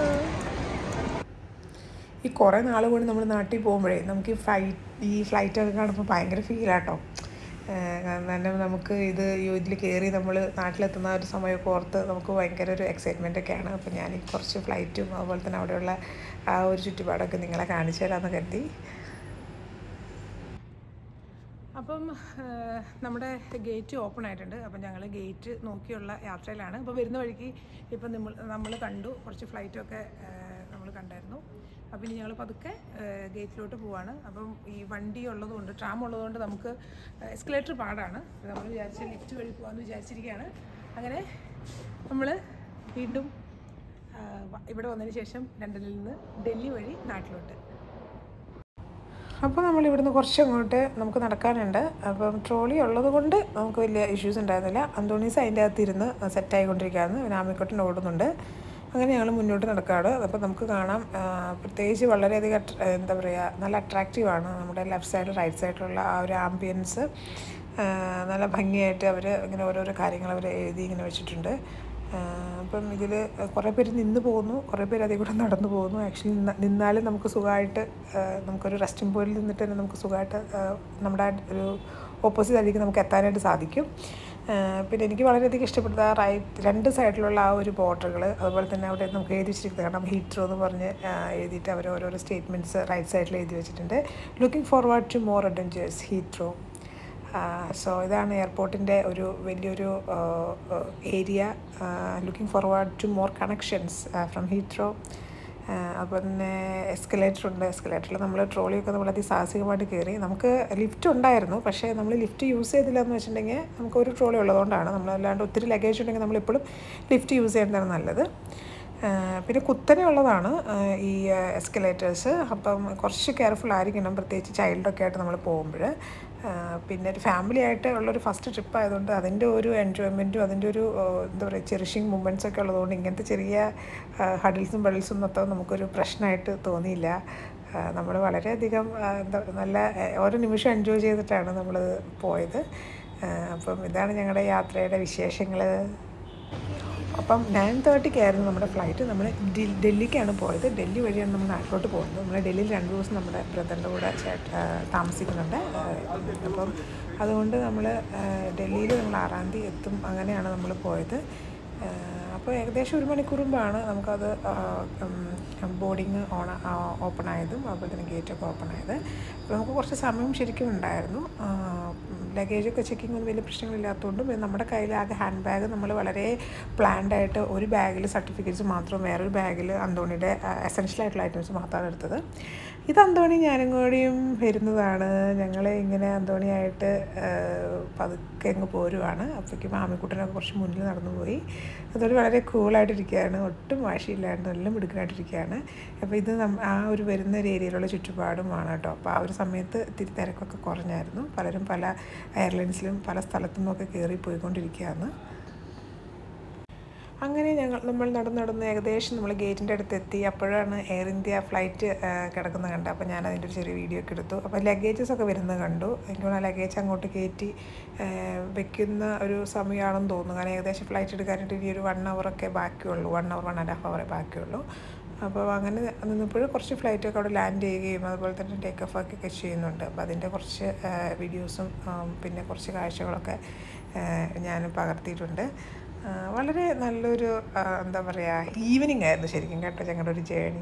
ഈ കുറേ നാൾ കൊണ്ട് നമ്മൾ നാട്ടിൽ പോകുമ്പോഴേ നമുക്ക് ഈ ഫ്ലൈറ്റ് ഈ ഫ്ലൈറ്റൊക്കെ കാണുമ്പോൾ ഭയങ്കര ഫീലാട്ടോ കാരണം നമുക്ക് ഇത് ഇതിൽ കയറി നമ്മൾ നാട്ടിലെത്തുന്ന ഒരു സമയമൊക്കെ ഓർത്ത് നമുക്ക് ഭയങ്കര ഒരു എക്സൈറ്റ്മെൻ്റ് ഒക്കെയാണ് അപ്പോൾ ഞാൻ ഈ കുറച്ച് ഫ്ലൈറ്റും അതുപോലെ തന്നെ അവിടെയുള്ള ആ ഒരു ചുറ്റുപാടൊക്കെ നിങ്ങളെ കാണിച്ചു തരാമെന്ന് കരുതി അപ്പം നമ്മുടെ ഗേറ്റ് ഓപ്പൺ ആയിട്ടുണ്ട് അപ്പം ഞങ്ങൾ ഗേറ്റ് നോക്കിയുള്ള യാത്രയിലാണ് അപ്പോൾ വരുന്ന വഴിക്ക് ഇപ്പം നമ്മൾ നമ്മൾ കണ്ടു കുറച്ച് ഫ്ലൈറ്റൊക്കെ നമ്മൾ കണ്ടായിരുന്നു അപ്പം ഇനി ഞങ്ങൾ പതുക്കെ ഗേറ്റിലോട്ട് പോവാണ് അപ്പം ഈ വണ്ടി ഉള്ളതുകൊണ്ട് ട്രാം ഉള്ളതുകൊണ്ട് നമുക്ക് എസ്കലേറ്റർ പാടാണ് അപ്പോൾ നമ്മൾ വിചാരിച്ച ലിഫ്റ്റ് വഴി പോകാമെന്ന് വിചാരിച്ചിരിക്കുകയാണ് അങ്ങനെ നമ്മൾ വീണ്ടും ആ, വ- ഇവിടെ വന്നതിന് ശേഷം ലണ്ടനിൽ നിന്ന് ഡൽഹി വഴി നാട്ടിലോട്ട് അപ്പോൾ നമ്മൾ ഇവിടുന്ന് കുറച്ചങ്ങോട്ട് നമുക്ക് നടക്കാനുണ്ട് അപ്പം ട്രോളി ഉള്ളത് കൊണ്ട് നമുക്ക് വലിയ ഇഷ്യൂസ് ഉണ്ടായിരുന്നില്ല അന്തോണീസ് അതിൻ്റെ അകത്ത് ഇരുന്ന് സെറ്റായിക്കൊണ്ടിരിക്കുകയായിരുന്നു പിന്നെ ആമിക്കോട്ടൻ ഓടുന്നുണ്ട് അങ്ങനെ ഞങ്ങൾ മുന്നോട്ട് നടക്കുകയാണ് അപ്പോൾ നമുക്ക് കാണാം ആ, പ്രത്യേകിച്ച് വളരെയധികം അട്ര- എന്താ പറയുക നല്ല അട്രാക്റ്റീവാണ് നമ്മുടെ ലെഫ്റ്റ് സൈഡ് റൈറ്റ് സൈഡിലുള്ള ആ ഒരു ആംബിയൻസ് നല്ല ഭംഗിയായിട്ട് അവർ ഇങ്ങനെ ഓരോരോ കാര്യങ്ങൾ അവർ എഴുതി ഇങ്ങനെ വെച്ചിട്ടുണ്ട് ആ, അപ്പം ഇതിൽ കുറേ പേര് നിന്ന് പോകുന്നു കുറേ പേര് അതിൽ കൂടെ നടന്നു പോകുന്നു ആക്ച്വലി നിന്നാലും നമുക്ക് സുഖമായിട്ട് ആ, നമുക്കൊരു റെസ്റ്റിംഗ് പോയിന്റിൽ നിന്നിട്ട് തന്നെ നമുക്ക് സുഖമായിട്ട് ആ, നമ്മുടെ ആ ഒരു ഓപ്പോസിറ്റ് അതിലേക്ക് നമുക്ക് എത്താനായിട്ട് സാധിക്കും ആ, പിന്നെ എനിക്ക് വളരെയധികം ഇഷ്ടപ്പെട്ടത് ആ റൈറ്റ് രണ്ട് സൈഡിലുള്ള ആ ഒരു ബോർഡറുകൾ അതുപോലെ തന്നെ അവിടെ നമുക്ക് എഴുതി വെച്ചിരിക്കുന്നത് കാരണം ഹീറ്ററോ എന്ന് പറഞ്ഞ് ആ, എഴുതിയിട്ട് അവർ ഓരോരോ സ്റ്റേറ്റ്മെൻറ്റ്സ് റൈറ്റ് സൈഡിൽ എഴുതി വെച്ചിട്ടുണ്ട് looking forward to more adventures Heathrow so ഇതാണ് എയർപോർട്ടിൻ്റെ ഒരു വലിയൊരു area looking forward to more connections from Heathrow അപ്പോൾ തന്നെ എസ്കലേറ്റർ ഉണ്ട് എസ്കലേറ്ററിൽ നമ്മൾ ട്രോളിയൊക്കെ നമ്മൾ അതിസാഹസികമായിട്ട് കയറി നമുക്ക് ലിഫ്റ്റ് ഉണ്ടായിരുന്നു പക്ഷേ നമ്മൾ ലിഫ്റ്റ് യൂസ് ചെയ്തില്ല എന്ന് വെച്ചിട്ടുണ്ടെങ്കിൽ നമുക്ക് ഒരു ട്രോളി ഉള്ളതുകൊണ്ടാണ് നമ്മളല്ലാണ്ട് ഒത്തിരി ലഗേജ് ഉണ്ടെങ്കിൽ നമ്മളെപ്പോഴും ലിഫ്റ്റ് യൂസ് ചെയ്യുന്നതാണ് നല്ലത് ആ, പിന്നെ കുത്തനെ ഉള്ളതാണ് ആ, ഈ എസ്കലേറ്റേഴ്സ് അപ്പം കുറച്ച് കെയർഫുൾ ആയിരിക്കണം പ്രത്യേകിച്ച് ചൈൽഡൊക്കെ ആയിട്ട് നമ്മൾ പോകുമ്പോൾ പിന്നെ ഒരു ഫാമിലി ആയിട്ട് ഉള്ളൊരു ഫസ്റ്റ് ട്രിപ്പ് ആയതുകൊണ്ട് അതിൻ്റെ ഒരു എൻജോയ്മെൻറ്റും അതിൻ്റെ ഒരു ആ, എന്താ പറയുക ചെറിഷിങ് മൂമെൻറ്റ്സ് ഒക്കെ ഉള്ളതുകൊണ്ട് ഇങ്ങനത്തെ ചെറിയ ഹഡിൽസും ബഡിൽസും ഒന്നും നമുക്കൊരു പ്രശ്നമായിട്ട് തോന്നിയില്ല നമ്മൾ വളരെയധികം ആ, എന്താ നല്ല ആ, ഓരോ നിമിഷം എൻജോയ് ചെയ്തിട്ടാണ് നമ്മൾ പോയത് ആ, അപ്പം ഇതാണ് ഞങ്ങളുടെ യാത്രയുടെ വിശേഷങ്ങൾ അപ്പം നയൻ തേർട്ടിക്കായിരുന്നു നമ്മുടെ ഫ്ലൈറ്റ് നമ്മൾ ഡി- ഡൽഹിക്കാണ് പോയത് ഡൽഹി വഴിയാണ് നമ്മൾ നാട്ടിലോട്ട് പോകുന്നത് നമ്മൾ ഡൽഹിയിൽ രണ്ട് ദിവസം നമ്മുടെ ബ്രദറിൻ്റെ കൂടെ ചേട്ട ആ, താമസിക്കുന്നുണ്ട് ആ, അപ്പം അതുകൊണ്ട് നമ്മൾ ഡൽഹിയിൽ നമ്മൾ ആറാം തീയതി എത്തും അങ്ങനെയാണ് നമ്മൾ പോയത് ആ, അപ്പോൾ ഏകദേശം ഒരു മണിക്കൂർ മുമ്പാണ് നമുക്കത് ബോർഡിങ് ഓൺ ഓപ്പൺ ആയതും അതുപോലെ തന്നെ ഗേറ്റൊക്കെ ഓപ്പൺ ആയത് അപ്പോൾ നമുക്ക് കുറച്ച് സമയം ശരിക്കും ഉണ്ടായിരുന്നു ലഗേജൊക്കെ ചെക്കിംഗ് ഒന്നും വലിയ പ്രശ്നങ്ങളില്ലാത്തതുകൊണ്ടും പിന്നെ നമ്മുടെ കയ്യിൽ ആകെ ഹാൻഡ് ബാഗ് നമ്മൾ വളരെ പ്ലാൻഡ് ആയിട്ട് ഒരു ബാഗിൽ സർട്ടിഫിക്കറ്റ്സ് മാത്രം വേറൊരു ബാഗിൽ അന്തോണിയുടെ എസെൻഷ്യൽ ആയിട്ടുള്ള ഐറ്റംസ് മാത്രമാണ് എടുത്തത് ഇത് അന്തോണി ഞാനും കൂടിയും വരുന്നതാണ് ഞങ്ങൾ ഇങ്ങനെ അന്തോണിയായിട്ട് ആ, പതുക്കെ അങ്ങ് പോരുവാണ് അപ്പോഴേക്കും മാമിക്കുട്ടനൊക്കെ കുറച്ച് മുന്നിൽ നടന്നു പോയി അതൊരു വളരെ കൂളായിട്ടിരിക്കുകയാണ് ഒട്ടും വാശിയില്ലാണ്ട് നല്ല മിടുക്കനായിട്ടിരിക്കുകയാണ് അപ്പോൾ ഇത് നം- ആ ഒരു വരുന്ന ഒരു ഏരിയയിലുള്ള ചുറ്റുപാടുമാണ് കേട്ടോ അപ്പോൾ ആ ഒരു സമയത്ത് ഇത്തിരി തിരക്കൊക്കെ കുറഞ്ഞായിരുന്നു പലരും പല എയർലൈൻസിലും പല സ്ഥലത്തു നിന്നൊക്കെ കയറി പോയിക്കൊണ്ടിരിക്കുകയാണ് അങ്ങനെ ഞങ്ങൾ നമ്മൾ നടന്ന് നടന്ന് ഏകദേശം നമ്മൾ ഗേറ്റിൻ്റെ അടുത്ത് എത്തി അപ്പോഴാണ് എയർ ഇന്ത്യ ഫ്ലൈറ്റ് കിടക്കുന്നത് കണ്ടത് അപ്പോൾ ഞാൻ അതിൻ്റെ ഒരു ചെറിയ വീഡിയോ ഒക്കെ എടുത്തു അപ്പോൾ ലഗേജസ് ഒക്കെ വരുന്നത് കണ്ടു എനിക്ക് തോന്നുന്നു ലഗേജ് അങ്ങോട്ട് കയറ്റി ആ, വെക്കുന്ന ഒരു സമയമാണെന്ന് തോന്നുന്നു കാരണം ഏകദേശം ഫ്ലൈറ്റ് എടുക്കാനായിട്ട് ഇനി ഒരു വൺ ഒക്കെ ബാക്കിയുള്ളൂ one hour one and half അവറേ ബാക്കിയുള്ളൂ അപ്പോൾ അങ്ങനെ നിന്നപ്പോൾ കുറച്ച് ഫ്ലൈറ്റൊക്കെ അവിടെ ലാൻഡ് ചെയ്യുകയും അതുപോലെ തന്നെ ടേക്ക് ഓഫ് ആക്കിയൊക്കെ ചെയ്യുന്നുണ്ട് അപ്പോൾ അതിൻ്റെ കുറച്ച് വീഡിയോസും പിന്നെ കുറച്ച് കാഴ്ചകളൊക്കെ ആ, ഞാൻ പകർത്തിയിട്ടുണ്ട് ആ, വളരെ നല്ലൊരു ആ, എന്താ പറയുക ഈവനിങ് ആയിരുന്നു ശരിക്കും കേട്ടോ ഞങ്ങളുടെ ഒരു ജേണി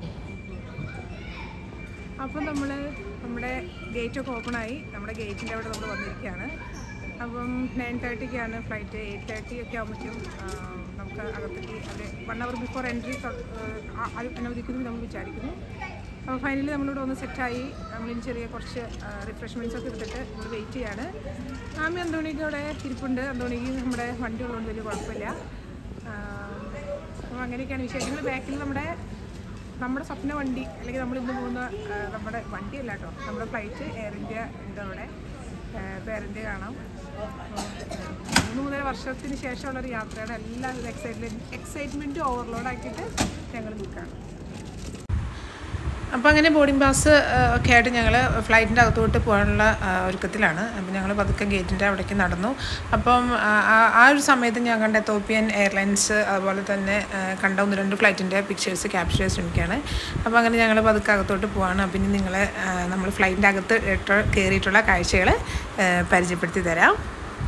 അപ്പം നമ്മൾ നമ്മുടെ ഗേറ്റൊക്കെ ഓപ്പൺ ആയി നമ്മുടെ ഗേറ്റിൻ്റെ അവിടെ നമ്മൾ വന്നിരിക്കുകയാണ് അപ്പം നയൻ തേർട്ടിക്കാണ് ഫ്ലൈറ്റ് എയ്റ്റ് തേർട്ടി ഒക്കെ ആകുമ്പോഴേക്കും നമുക്ക് അകത്തേക്ക് hour one hour before entry അനുവദിക്കുന്നു നമ്മൾ വിചാരിക്കുന്നു അപ്പോൾ ഫൈനലി നമ്മളിവിടെ ഒന്ന് സെറ്റായി നമ്മളിനി ചെറിയ കുറച്ച് റിഫ്രഷ്മെൻറ്റ്സ് ഒക്കെ എടുത്തിട്ട് നമ്മൾ വെയിറ്റ് ചെയ്യാണ് ആമി അന്തോണിക്ക് അവിടെ ഇരിപ്പുണ്ട് അന്തോണിക്ക് നമ്മുടെ വണ്ടി ഉള്ളതുകൊണ്ട് വലിയ കുഴപ്പമില്ല അപ്പോൾ അങ്ങനെയൊക്കെയാണ് വിശേഷങ്ങൾ ബാക്കിൽ നമ്മുടെ നമ്മുടെ സ്വപ്ന വണ്ടി അല്ലെങ്കിൽ നമ്മൾ ഇന്ന് പോകുന്ന ആ, നമ്മുടെ വണ്ടിയല്ല കേട്ടോ നമ്മുടെ ഫ്ലൈറ്റ് എയർ ഇന്ത്യ ഉണ്ട് അവിടെ പേരൻ്റ് കാണാം അപ്പോൾ, മൂന്ന് മുതൽ വർഷത്തിന് ശേഷമുള്ളൊരു യാത്രയാണ് എല്ലാവരും എക്സൈറ്റ്മെൻറ്റ് എക്സൈറ്റ്മെൻറ്റ് ഓവർലോഡ് ആക്കിയിട്ട് ഞങ്ങൾ നിൽക്കുകയാണ് അപ്പോൾ അങ്ങനെ ബോർഡിംഗ് പാസ് ഒക്കെ ആയിട്ട് ഞങ്ങൾ ഫ്ലൈറ്റിൻ്റെ അകത്തോട്ട് പോകാനുള്ള ആ, ഒരുക്കത്തിലാണ് അപ്പം ഞങ്ങൾ പതുക്കെ ഗേറ്റിൻ്റെ അവിടേക്ക് നടന്നു അപ്പം ആ, ആ- ആ ഒരു സമയത്ത് ഞാൻ കണ്ട എത്തോപ്യൻ എയർലൈൻസ് അതുപോലെ തന്നെ ആ, കണ്ട ഒന്ന് രണ്ട് ഫ്ലൈറ്റിൻ്റെ പിക്ചേഴ്സ് ക്യാപ്ചർ ചെയ്യാൻ ശ്രമിക്കുകയാണ് അപ്പോൾ അങ്ങനെ ഞങ്ങൾ പതുക്കെ അകത്തോട്ട് പോവാണ് അപ്പം ഇനി നിങ്ങളെ ആ, നമ്മൾ ഫ്ലൈറ്റിൻ്റെ അകത്ത് ഇട്ട് കയറിയിട്ടുള്ള കാഴ്ചകൾ പരിചയപ്പെടുത്തി തരാം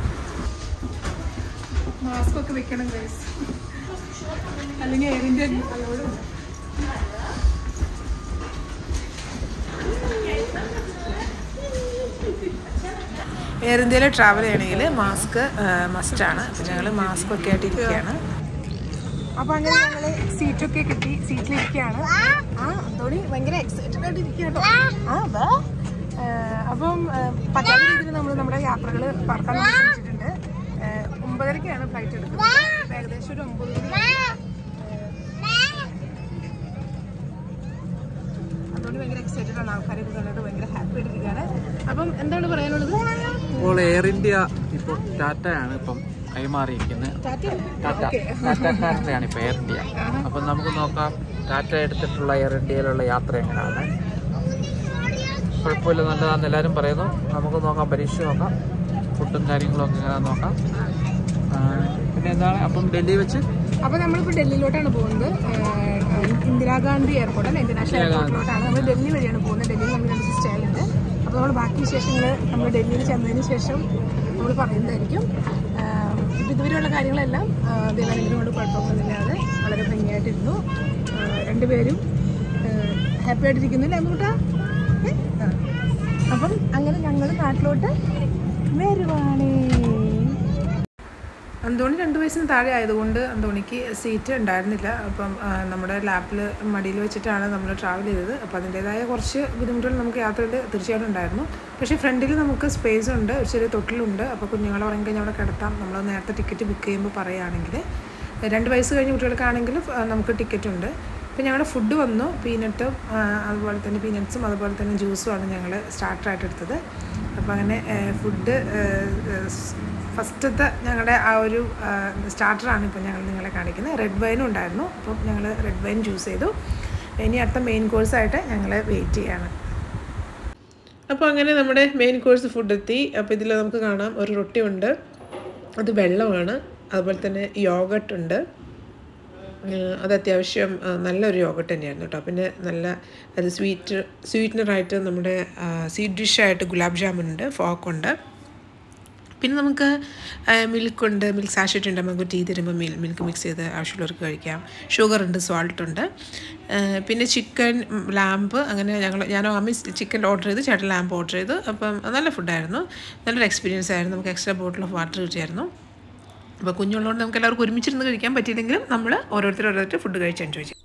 മാസ്ക് ഒക്കെ വെക്കണം ഗൈസ് അല്ലെങ്കിൽ എയർ ഇന്ത്യ അലോടും എയർ ഇന്ത്യയിൽ ട്രാവൽ ചെയ്യണമെങ്കിൽ മാസ്ക് മസ്റ്റാണ് അപ്പം ഞങ്ങൾ മാസ്ക് ഒക്കെ ആയിട്ട് ഇരിക്കുകയാണ് അപ്പോൾ അങ്ങനെ ഞങ്ങൾ സീറ്റൊക്കെ കിട്ടി സീറ്റിലിരിക്കുകയാണ് ആ അന്തോണി ഭയങ്കര എക്സൈറ്റഡ് ആയിട്ട് ഇരിക്കുകയാണ് ആ വാ ഏഹ് അപ്പം ഏഹ് പറ്റാത്ത രീതിയിൽ നമ്മൾ നമ്മുടെ യാത്രകൾ പറക്കാൻ വേണ്ടി ശ്രമിച്ചിട്ടുണ്ട് ഏഹ് ഒമ്പതരയ്ക്കാണ് ഫ്ലൈറ്റ് എടുക്കുന്നത് ഏകദേശം ഒരു ഒമ്പത് മണി അതുകൊണ്ട് ഭയങ്കര എക്സൈറ്റഡ് ആണ് ആൾക്കാരൊക്കെ കണ്ടിട്ട് ഭയങ്കര ഹാപ്പി ആയിട്ടിരിക്കുകയാണ് അപ്പം എന്താണ് പറയാനുള്ളത് ഇപ്പോൾ എയർ ഇന്ത്യ ഇപ്പോൾ ടാറ്റയാണ് ഇപ്പം കൈമാറിയിരിക്കുന്നത് ടാറ്റ ടാറ്റ ടാറ്റക്കാരൻ്റെയാണ് ഇപ്പോൾ എയർ ഇന്ത്യ അപ്പം നമുക്ക് നോക്കാം ടാറ്റ എടുത്തിട്ടുള്ള എയർ ഇന്ത്യയിലുള്ള യാത്ര എങ്ങനെയാണ് കുഴപ്പമില്ല നല്ലതാണെന്ന് എല്ലാവരും പറയുന്നു നമുക്ക് നോക്കാം പരീക്ഷ നോക്കാം ഫുഡും കാര്യങ്ങളും ഒക്കെ എങ്ങനെ നോക്കാം ആ, പിന്നെ എന്താണ് അപ്പം ഡൽഹി വെച്ച് അപ്പൊ നമ്മളിപ്പോ ഡൽഹിയിലോട്ടാണ് പോകുന്നത് ഏഹ് ഇന്ദിരാഗാന്ധി എയർപോർട്ട് അല്ല ഇന്റർനാഷണൽ എയർപോർട്ടിലോട്ടാണ് നമ്മൾ ഡൽഹി വഴിയാണ് പോകുന്നത് ഡൽഹിയിൽ നമ്മൾ രണ്ട് സ്റ്റേ ഉണ്ട് അപ്പോൾ നമ്മൾ ബാക്കി വിശേഷങ്ങൾ നമ്മൾ ഡൽഹിയിൽ ചെന്നതിന് ശേഷം നമ്മൾ പറയുന്നതായിരിക്കും ഇപ്പം ഇതുവരെയുള്ള കാര്യങ്ങളെല്ലാം ദേവാനന്ദനോട് കുഴപ്പമൊന്നുമില്ലാതെ വളരെ ഭംഗിയായിട്ടിരുന്നു ആഹ് രണ്ടുപേരും ഹാപ്പി ആയിട്ടിരിക്കുന്നില്ല അമ്മൂട്ടാ അപ്പം അങ്ങനെ ഞങ്ങൾ നാട്ടിലോട്ട് വരുവാണേ അന്തോണി രണ്ട് വയസ്സിന് താഴെ ആയതുകൊണ്ട് അന്തോണിക്ക് സീറ്റ് ഉണ്ടായിരുന്നില്ല അപ്പം ആ, നമ്മുടെ ലാപ്പിൽ മടിയിൽ വെച്ചിട്ടാണ് നമ്മൾ ട്രാവൽ ചെയ്തത് അപ്പോൾ അതിൻ്റേതായ കുറച്ച് ബുദ്ധിമുട്ടുകൾ നമുക്ക് യാത്രയിൽ തീർച്ചയായിട്ടും ഉണ്ടായിരുന്നു പക്ഷേ ഫ്രണ്ടിൽ നമുക്ക് സ്പേസ് ഉണ്ട് ഒരു ചെറിയ തൊട്ടിലുണ്ട് അപ്പോൾ കുഞ്ഞുങ്ങളെ ഉറങ്ങി കഴിഞ്ഞാൽ അവിടെ കിടത്താം നമ്മൾ നേരത്തെ ടിക്കറ്റ് ബുക്ക് ചെയ്യുമ്പോൾ പറയുകയാണെങ്കിൽ രണ്ട് വയസ്സ് കഴിഞ്ഞ കുട്ടികൾക്കാണെങ്കിൽ ആ, നമുക്ക് ടിക്കറ്റ് ഉണ്ട് അപ്പോൾ ഞങ്ങളുടെ ഫുഡ് വന്നു പീനട്ടും അതുപോലെ തന്നെ പീനട്ട്സും അതുപോലെ തന്നെ ജ്യൂസുമാണ് ഞങ്ങൾ സ്റ്റാർട്ടറായിട്ട് എടുത്തത് അപ്പോൾ അങ്ങനെ ഫുഡ് ഫസ്റ്റത്തെ ഞങ്ങളുടെ ആ ഒരു സ്റ്റാർട്ടറാണ് ഇപ്പോൾ ഞങ്ങൾ നിങ്ങളെ കാണിക്കുന്നത് റെഡ് വൈനും ഉണ്ടായിരുന്നു അപ്പോൾ ഞങ്ങൾ റെഡ് വൈൻ ചൂസ് ചെയ്തു ഇനി അടുത്ത മെയിൻ കോഴ്സായിട്ട് ഞങ്ങൾ വെയിറ്റ് ചെയ്യാണ് അപ്പോൾ അങ്ങനെ നമ്മുടെ മെയിൻ കോഴ്സ് ഫുഡ് എത്തി അപ്പോൾ ഇതിൽ നമുക്ക് കാണാം ഒരു റൊട്ടി ഉണ്ട് അത് വെള്ളമാണ് അതുപോലെ തന്നെ യോഗട്ട് ഉണ്ട് ഏഹ് അത് അത്യാവശ്യം ആ, നല്ലൊരു യോഗട്ട് തന്നെയായിരുന്നു കേട്ടോ പിന്നെ നല്ല അത് സ്വീറ്റ് സ്വീറ്റ്നറായിട്ട് നമ്മുടെ സ്വീറ്റ് ഡിഷായിട്ട് ഗുലാബ് ജാമുൻ ഉണ്ട് ഫോക്കുണ്ട് പിന്നെ നമുക്ക് മിൽക്ക് ഉണ്ട് മിൽക്ക് സാഷറ്റ് ഉണ്ട് നമുക്ക് ടീ തരുമ്പോൾ മിൽ മിൽക്ക് മിക്സ് ചെയ്ത് ആവശ്യമുള്ളവർക്ക് കഴിക്കാം ഷുഗർ ഉണ്ട് സോൾട്ട് ഉണ്ട് ഏഹ് പിന്നെ ചിക്കൻ ലാമ്പ് അങ്ങനെ ഞങ്ങൾ ഞാൻ അമ്മി ചിക്കൻ ഓർഡർ ചെയ്ത് ചേട്ടൻ ലാമ്പ് ഓർഡർ ചെയ്തു അപ്പം നല്ല ഫുഡായിരുന്നു നല്ലൊരു എക്സ്പീരിയൻസ് ആയിരുന്നു നമുക്ക് എക്സ്ട്രാ ബോട്ടിൽ ഓഫ് വാട്ടർ കിട്ടിയായിരുന്നു അപ്പോൾ കുഞ്ഞുള്ളതുകൊണ്ട് നമുക്ക് എല്ലാവർക്കും ഒരുമിച്ചിരുന്ന് കഴിക്കാൻ പറ്റിയില്ലെങ്കിലും നമ്മൾ ഓരോരുത്തർ ഓരോരുത്തർ ഫുഡ് കഴിച്ച് എൻജോയ് ചെയ്യും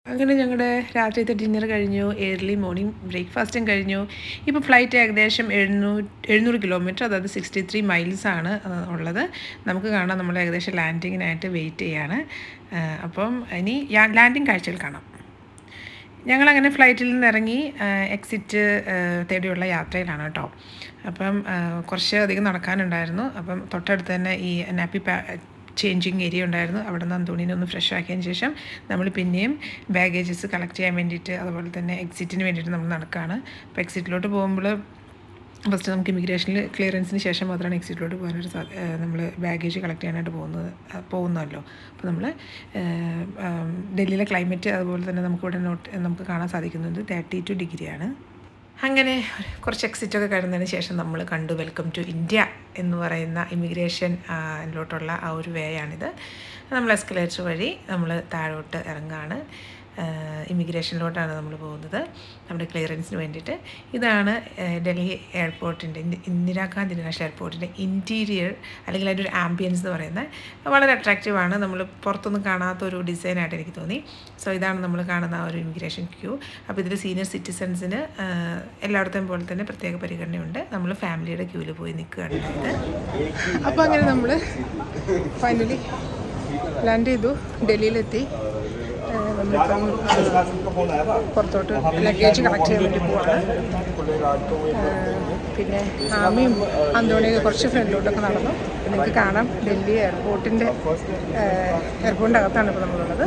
അങ്ങനെ ഞങ്ങളുടെ രാത്രിയത്തെ ഡിന്നർ കഴിഞ്ഞു ഏർലി മോർണിംഗ് ബ്രേക്ക്ഫാസ്റ്റും കഴിഞ്ഞു ഇപ്പോൾ ഫ്ലൈറ്റ് ഏകദേശം എഴുന്നൂറ് എഴുന്നൂറ് കിലോമീറ്റർ അതായത് സിക്സ്റ്റി ത്രീ മൈൽസാണ് ഉള്ളത് നമുക്ക് കാണാം നമ്മൾ ഏകദേശം ലാൻഡിങ്ങിനായിട്ട് വെയിറ്റ് ചെയ്യാണ് ആ, അപ്പം ഇനി ലാൻഡിങ് കാഴ്ചകൾ കാണാം ഞങ്ങളങ്ങനെ ഫ്ലൈറ്റിൽ നിന്ന് ഇറങ്ങി എക്സിറ്റ് തേടിയുള്ള യാത്രയിലാണ് കേട്ടോ അപ്പം ആ, കുറച്ച് അധികം നടക്കാനുണ്ടായിരുന്നു അപ്പം തൊട്ടടുത്ത് തന്നെ ഈ നാപ്പി പാ ചേഞ്ചിങ് ഏരിയ ഉണ്ടായിരുന്നു അവിടെ നിന്ന് അന്തോണീനെ ഒന്ന് ഫ്രഷ് ആക്കിയതിന് ശേഷം നമ്മൾ പിന്നെയും ബാഗേജസ് കളക്ട് ചെയ്യാൻ വേണ്ടിയിട്ട് അതുപോലെ തന്നെ എക്സിറ്റിന് വേണ്ടിയിട്ട് നമ്മൾ നടക്കുകയാണ് അപ്പോൾ എക്സിറ്റിലോട്ട് പോകുമ്പോൾ ഫസ്റ്റ് നമുക്ക് ഇമിഗ്രേഷനിൽ ക്ലിയറൻസിന് ശേഷം മാത്രമാണ് എക്സിറ്റിലോട്ട് പോകാനൊരു സാ നമ്മൾ ബാഗേജ് കളക്ട് ചെയ്യാനായിട്ട് പോകുന്നത് ആ, പോകുന്നതല്ലോ അപ്പോൾ നമ്മൾ ഡൽഹിയിലെ ക്ലൈമറ്റ് അതുപോലെ തന്നെ നമുക്കിവിടെ നോട്ട് നമുക്ക് കാണാൻ സാധിക്കുന്നുണ്ട് തേർട്ടി ടു ഡിഗ്രിയാണ് അങ്ങനെ കുറച്ച് എക്സിറ്റൊക്കെ കഴിഞ്ഞതിന് ശേഷം നമ്മൾ കണ്ടു വെൽക്കം ടു ഇന്ത്യ എന്ന് പറയുന്ന ഇമിഗ്രേഷൻ ലോട്ടുള്ള ആ ഒരു വേ ആണിത് നമ്മൾ എസ്കലേറ്റർ വഴി നമ്മൾ താഴോട്ട് ഇറങ്ങുകയാണ് ഇമിഗ്രേഷനിലോട്ടാണ് നമ്മൾ പോകുന്നത് നമ്മുടെ ക്ലിയറൻസിന് വേണ്ടിയിട്ട് ഇതാണ് ഏഹ്, ഡൽഹി എയർപോർട്ടിൻ്റെ ഇന്ദിരാഗാന്ധി ഇൻ്റർനാഷണൽ എയർപോർട്ടിൻ്റെ ഇൻറ്റീരിയർ അല്ലെങ്കിൽ അതിൻ്റെ ഒരു ആംബിയൻസ് എന്ന് പറയുന്നത് വളരെ അട്രാക്റ്റീവാണ് നമ്മൾ പുറത്തൊന്നും കാണാത്ത ഒരു ഡിസൈനായിട്ട് എനിക്ക് തോന്നി സോ ഇതാണ് നമ്മൾ കാണുന്ന ആ ഒരു ഇമിഗ്രേഷൻ ക്യൂ അപ്പോൾ ഇതിൽ സീനിയർ സിറ്റിസൺസിന് എല്ലായിടത്തെയും പോലെ തന്നെ പ്രത്യേക പരിഗണനയുണ്ട് നമ്മൾ ഫാമിലിയുടെ ക്യൂവിൽ പോയി നിൽക്കുകയാണ് ഉണ്ടായത് അപ്പോൾ അങ്ങനെ നമ്മൾ ഫൈനലി ലാൻഡ് ചെയ്തു ഡൽഹിയിലെത്തി ഏഹ് നമ്മളിപ്പം ഏഹ് പുറത്തോട്ട് ലഗേജ് കളക്ട് ചെയ്യാൻ വേണ്ടി പോവാണ് ഏഹ് പിന്നെ ആമിയും അന്തോണിയൊക്കെ കുറച്ച് ഫ്രണ്ടിലോട്ടൊക്കെ നടന്നു പിന്നെ നിങ്ങൾക്ക് കാണാം ഡൽഹി എയർപോർട്ടിൻ്റെ എയർപോർട്ടിൻ്റെ അകത്താണ് ഇപ്പോൾ നമ്മളുള്ളത്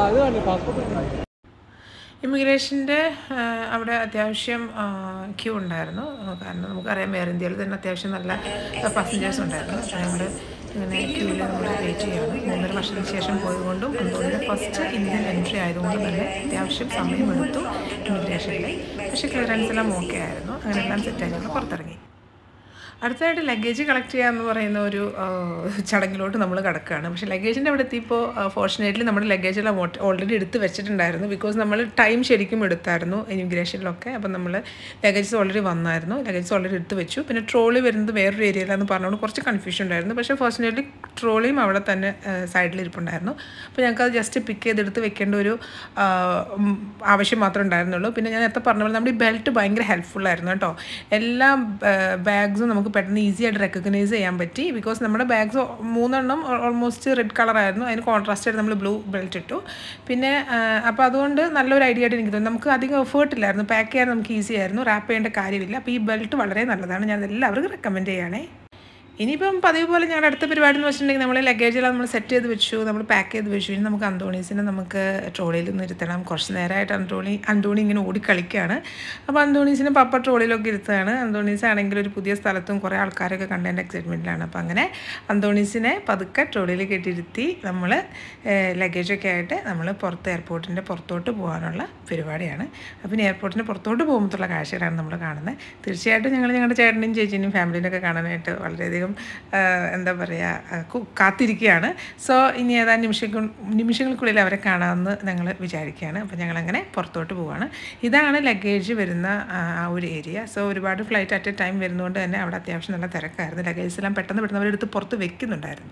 ഇമിഗ്രേഷൻ്റെ അവിടെ അത്യാവശ്യം ക്യൂ ഉണ്ടായിരുന്നു ആ, കാരണം നമുക്കറിയാം എയർ ഇന്ത്യയിൽ തന്നെ അത്യാവശ്യം നല്ല പാസഞ്ചേഴ്സ് ഉണ്ടായിരുന്നു ഞങ്ങൾ ഇങ്ങനെ ക്യൂവിൽ നമ്മൾ വെയിറ്റ് ചെയ്യാണ് മൂന്നര വർഷത്തിന് ശേഷം പോയതുകൊണ്ടും അതുകൊണ്ട് ഫസ്റ്റ് ഇന്ത്യൻ എൻട്രി ആയതുകൊണ്ട് തന്നെ അത്യാവശ്യം സമയമെടുത്തു ഇമിഗ്രേഷനിൽ പക്ഷേ ക്ലിയറൻസ് എല്ലാം ഓക്കെ ആയിരുന്നു അങ്ങനെ എല്ലാം സെറ്റായി ഞങ്ങൾ പുറത്തിറങ്ങി അടുത്തതായിട്ട് ലഗേജ് കളക്ട് ചെയ്യുക എന്ന് പറയുന്ന ഒരു ആ, ചടങ്ങിലോട്ട് നമ്മൾ കിടക്കുകയാണ് പക്ഷേ ലഗേജിൻ്റെ അവിടെ എത്തിയപ്പോൾ ഫോർച്ചുനേറ്റ്ലി നമ്മുടെ ലഗേജ് എല്ലാം ഓൾറെഡി എടുത്ത് വെച്ചിട്ടുണ്ടായിരുന്നു ബിക്കോസ് നമ്മൾ ടൈം ശരിക്കും എടുത്തായിരുന്നു ഇമിഗ്രേഷനിലൊക്കെ അപ്പം നമ്മൾ ലഗേജസ് ഓൾറെഡി വന്നായിരുന്നു ലഗേജസ് ഓൾറെഡി എടുത്ത് വെച്ചു പിന്നെ ട്രോളി വരുന്നത് വേറൊരു ഏരിയയിലാണെന്ന് പറഞ്ഞുകൊണ്ട് കുറച്ച് കൺഫ്യൂഷൻ ഉണ്ടായിരുന്നു പക്ഷേ ഫോർച്ചുനേറ്റ്ലി ട്രോളിയും അവിടെ തന്നെ സൈഡിൽ ഇരിപ്പുണ്ടായിരുന്നു അപ്പോൾ ഞങ്ങൾക്ക് അത് ജസ്റ്റ് പിക്ക് ചെയ്തെടുത്ത് വെക്കേണ്ട ഒരു ആ, ഉം, ആവശ്യം മാത്രമേ ഉണ്ടായിരുന്നുള്ളൂ പിന്നെ ഞാൻ നേരത്തെ പറഞ്ഞ പോലെ നമ്മുടെ ഈ ബെൽറ്റ് ഭയങ്കര ഹെൽപ്ഫുൾ ആയിരുന്നു കേട്ടോ എല്ലാ ബാഗ്സും നമുക്ക് പെട്ടെന്ന് ഈസി ആയിട്ട് റെക്കഗ്നൈസ് ചെയ്യാൻ പറ്റി ബിക്കോസ് നമ്മുടെ ബാഗ്സ് മൂന്നെണ്ണം ഓൾമോസ്റ്റ് റെഡ് കളറായിരുന്നു അതിന് കോൺട്രാസ്റ്റ് ആയിട്ട് നമ്മൾ ബ്ലൂ ബെൽറ്റ് ഇട്ടു പിന്നെ അപ്പോൾ അതുകൊണ്ട് നല്ലൊരു ഐഡിയ ആയിട്ട് എനിക്ക് തോന്നി നമുക്ക് അധികം എഫേർട്ട് ഇല്ലായിരുന്നു പാക്ക് ചെയ്യാൻ നമുക്ക് ഈസി ആയിരുന്നു റാപ്പ് ചെയ്യേണ്ട കാര്യമില്ല അപ്പോൾ ഈ ബെൽറ്റ് വളരെ നല്ലതാണ് ഞാൻ എല്ലാവർക്കും റെക്കമെൻഡ് ചെയ്യുകയാണേ ഇനിയിപ്പം പതിവ് പോലെ ഞങ്ങളുടെ അടുത്ത പരിപാടി എന്ന് വെച്ചിട്ടുണ്ടെങ്കിൽ നമ്മൾ ലഗേജെല്ലാം നമ്മൾ സെറ്റ് ചെയ്ത് വെച്ചു നമ്മൾ പാക്ക് ചെയ്ത് വെച്ചു ഇനി നമുക്ക് അന്തോണീസിനെ നമുക്ക് ട്രോളിയിൽ നിന്ന് ഇരുത്തണം കുറച്ച് നേരമായിട്ട് അന്തോണി അന്തോണി ഇങ്ങനെ ഓടിക്കളിക്കുകയാണ് അപ്പോൾ അന്തോണീസിനെ പപ്പ ട്രോളിയിലൊക്കെ ഇരുത്തുകയാണ് അന്തോണീസ് ആണെങ്കിൽ ഒരു പുതിയ സ്ഥലത്തും കുറേ ആൾക്കാരൊക്കെ കണ്ടതിൻ്റെ എക്സൈറ്റ്മെൻറ്റിലാണ് അപ്പോൾ അങ്ങനെ അന്തോണീസിനെ പതുക്കെ ട്രോളിയിൽ കെട്ടിയിരുത്തി നമ്മൾ ലഗേജൊക്കെ ആയിട്ട് നമ്മൾ പുറത്ത് എയർപോർട്ടിൻ്റെ പുറത്തോട്ട് പോകാനുള്ള പരിപാടിയാണ് അപ്പോൾ ഇനി എയർപോർട്ടിൻ്റെ പുറത്തോട്ട് പോകുമ്പോഴത്തുള്ള കാഴ്ചകളാണ് നമ്മൾ കാണുന്നത് തീർച്ചയായിട്ടും ഞങ്ങൾ ഞങ്ങളുടെ ചേട്ടൻ്റെയും ചേച്ചീൻ്റെയും ഫാമിലീനൊക്കെ കാണാനായിട്ട് വളരെയധികം ആ, എന്താ പറയുക കാത്തിരിക്കുകയാണ് സോ ഇനി ഏതാനും നിമിഷങ്ങൾ നിമിഷങ്ങൾക്കുള്ളിൽ അവരെ കാണാമെന്ന് ഞങ്ങൾ വിചാരിക്കുകയാണ് അപ്പോൾ ഞങ്ങളങ്ങനെ പുറത്തോട്ട് പോവുകയാണ് ഇതാണ് ലഗേജ് വരുന്ന ആ ആ ഒരു ഏരിയ സോ ഒരുപാട് ഫ്ലൈറ്റ് അറ്റ് എ ടൈം വരുന്നതുകൊണ്ട് തന്നെ അവിടെ അത്യാവശ്യം നല്ല തിരക്കായിരുന്നു ലഗേജ് എല്ലാം പെട്ടെന്ന് പെട്ടെന്ന് അവരെടുത്ത് പുറത്ത് വെക്കുന്നുണ്ടായിരുന്നു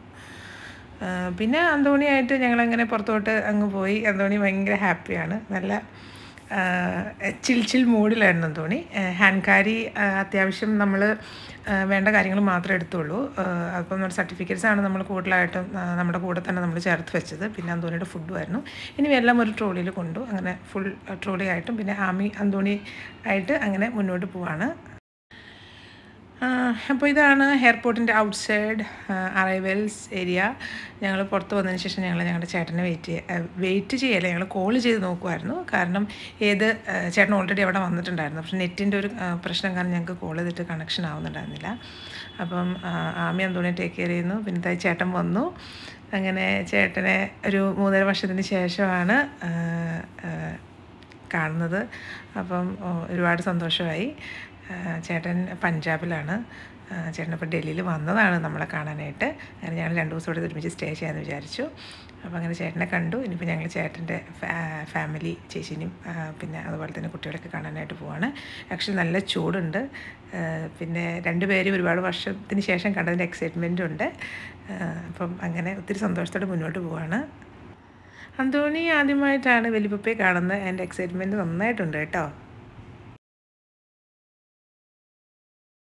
ആ, പിന്നെ അന്തോണിയായിട്ട് ഞങ്ങളങ്ങനെ പുറത്തോട്ട് അങ്ങ് പോയി അന്തോണി ഭയങ്കര ഹാപ്പിയാണ് നല്ല ചിൽ ചിൽ മൂഡിലായിരുന്നു തോണി ഹാൻഡ്കാരി അത്യാവശ്യം നമ്മൾ വേണ്ട കാര്യങ്ങൾ മാത്രമേ എടുത്തുള്ളൂ അപ്പം നമ്മുടെ സർട്ടിഫിക്കറ്റ്സ് ആണ് നമ്മൾ കൂടുതലായിട്ടും ആ, നമ്മുടെ കൂടെ തന്നെ നമ്മൾ ചേർത്ത് വെച്ചത് പിന്നെ അന്തോണിയുടെ ഫുഡുമായിരുന്നു ഇനി എല്ലാം ഒരു ട്രോളിയിൽ കൊണ്ടു അങ്ങനെ ഫുൾ ട്രോളി ആയിട്ടും പിന്നെ ആമി അന്തോണി ആയിട്ട് അങ്ങനെ മുന്നോട്ട് പോവാണ് അപ്പോൾ ഇതാണ് എയർപോർട്ടിൻ്റെ ഔട്ട് സൈഡ് അറൈവൽസ് ഏരിയ ഞങ്ങൾ പുറത്ത് വന്നതിന് ശേഷം ഞങ്ങൾ ഞങ്ങളുടെ ചേട്ടനെ വെയിറ്റ് വെയിറ്റ് ചെയ്യല്ല ഞങ്ങൾ കോൾ ചെയ്ത് നോക്കുമായിരുന്നു കാരണം ഏത് ആ, ചേട്ടൻ ഓൾറെഡി അവിടെ വന്നിട്ടുണ്ടായിരുന്നു പക്ഷേ നെറ്റിൻ്റെ ഒരു ആ, പ്രശ്നം കാരണം ഞങ്ങൾക്ക് കോൾ ചെയ്തിട്ട് കണക്ഷൻ ആവുന്നുണ്ടായിരുന്നില്ല അപ്പം ആ, ആമി അന്തോണി ടേക്ക് കെയർ ചെയ്യുന്നു പിന്നെ ദാ ചേട്ടൻ വന്നു അങ്ങനെ ചേട്ടനെ ഒരു മൂന്നര വർഷത്തിന് ശേഷമാണ് ആ, ആ, കാണുന്നത് അപ്പം ഓ, ഒരുപാട് സന്തോഷമായി ആ, ചേട്ടൻ പഞ്ചാബിലാണ് ആ, ചേട്ടൻ ഇപ്പോൾ ഡൽഹിയിൽ വന്നതാണ് നമ്മളെ കാണാനായിട്ട് അങ്ങനെ ഞങ്ങൾ രണ്ട് ദിവസം ഇവിടെ ഒരുമിച്ച് സ്റ്റേ ചെയ്യാമെന്ന് വിചാരിച്ചു അപ്പോൾ അങ്ങനെ ചേട്ടനെ കണ്ടു ഇനിയിപ്പോൾ ഞങ്ങൾ ചേട്ടൻ്റെ ഫാമിലി ചേച്ചിനെയും ആ, പിന്നെ അതുപോലെ തന്നെ കുട്ടികളൊക്കെ കാണാനായിട്ട് പോവാണ് ആക്ച്വലി നല്ല ചൂടുണ്ട് ആ, പിന്നെ രണ്ടുപേരും ഒരുപാട് വർഷത്തിന് ശേഷം കണ്ടതിൻ്റെ എക്സൈറ്റ്മെൻറ്റും ഉണ്ട് ആ, അപ്പം അങ്ങനെ ഒത്തിരി സന്തോഷത്തോടെ മുന്നോട്ട് പോവാണ് അന്തോണി ആദ്യമായിട്ടാണ് വലിപ്പപ്പയെ കാണുന്നത് എൻ്റെ എക്സൈറ്റ്മെൻറ്റ് നന്നായിട്ടുണ്ട് കേട്ടോ